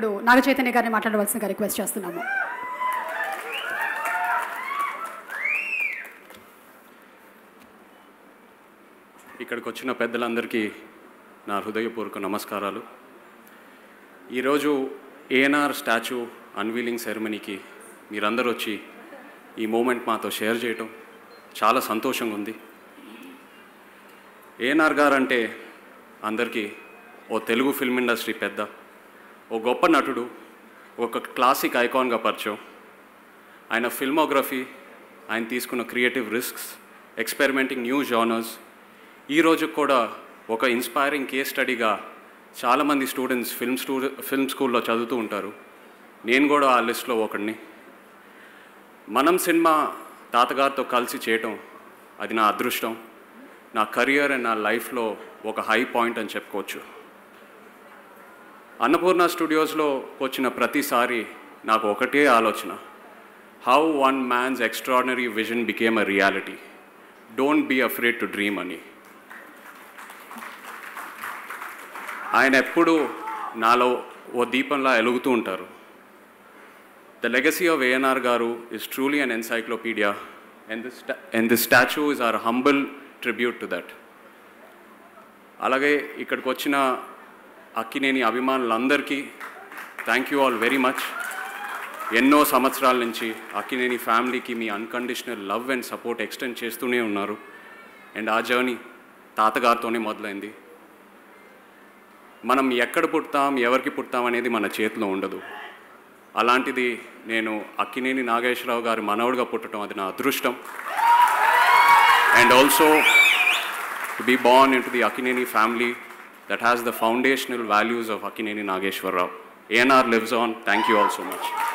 ఇప్పుడు నాగ చైతన్య గారిని మాట్లాడవలసిందిగా రిక్వెస్ట్ చేస్తున్నాము ఇక్కడికి వచ్చిన పెద్దలందరికీ నా హృదయపూర్వక నమస్కారాలు ఈరోజు ఏఎన్ఆర్ స్టాచ్యూ అన్వీలింగ్ సెరమనీకి మీరందరూ వచ్చి ఈ మూమెంట్ మాతో షేర్ చేయటం చాలా సంతోషంగా ఉంది ఏఎన్ఆర్ గారు అంటే అందరికీ ఓ తెలుగు ఫిల్మ్ ఇండస్ట్రీ పెద్ద ఓ గొప్ప నటుడు ఒక క్లాసిక్ ఐకాన్గా పరిచయం ఆయన ఫిల్మోగ్రఫీ ఆయన తీసుకున్న creative risks experimenting new genres ఈ రోజు కూడా ఒక ఇన్స్పైరింగ్ కేస్ స్టడీగా చాలామంది స్టూడెంట్స్ ఫిల్మ్ స్టూ ఫిల్మ్ స్కూల్లో చదువుతూ ఉంటారు నేను కూడా ఆ లిస్ట్లో ఒకడిని మనం సినిమా తాతగారితో కలిసి చేయటం అది నా అదృష్టం నా కెరియర్ అండ్ నా లైఫ్లో ఒక హై పాయింట్ అని చెప్పుకోవచ్చు అన్నపూర్ణ స్టూడియోస్లో వచ్చిన ప్రతిసారి నాకు ఒకటే ఆలోచన how one man's extraordinary vision became a reality don't be afraid to dream అని ఆయన ఎప్పుడూ నాలో ఓ దీపంలా ఎలుగుతూ ఉంటారు the legacy of ANR garu is truly an encyclopedia and the statue and the statue is our humble tribute to that అలాగే ఇక్కడికి వచ్చిన అక్కినేని అభిమానులందరికీ thank you all very much ఎన్నో సంవత్సరాల నుంచి అక్కినేని ఫ్యామిలీకి మీ unconditional love and support extend చేస్తూనే ఉన్నారు అండ్ ఆ జర్నీ తాతగారితోనే మొదలైంది మనం ఎక్కడ పుడతాం ఎవరికి పుడతాం అనేది మన చేతిలో ఉండదు అలాంటిది నేను అక్కినేని నాగేశ్వరరావు గారి మనవడుగా పుట్టడం అది నా అదృష్టం and also to be born in to the Akkineni family that has the foundational values of Akkineni Nageswara Rao ANR lives on thank you all so much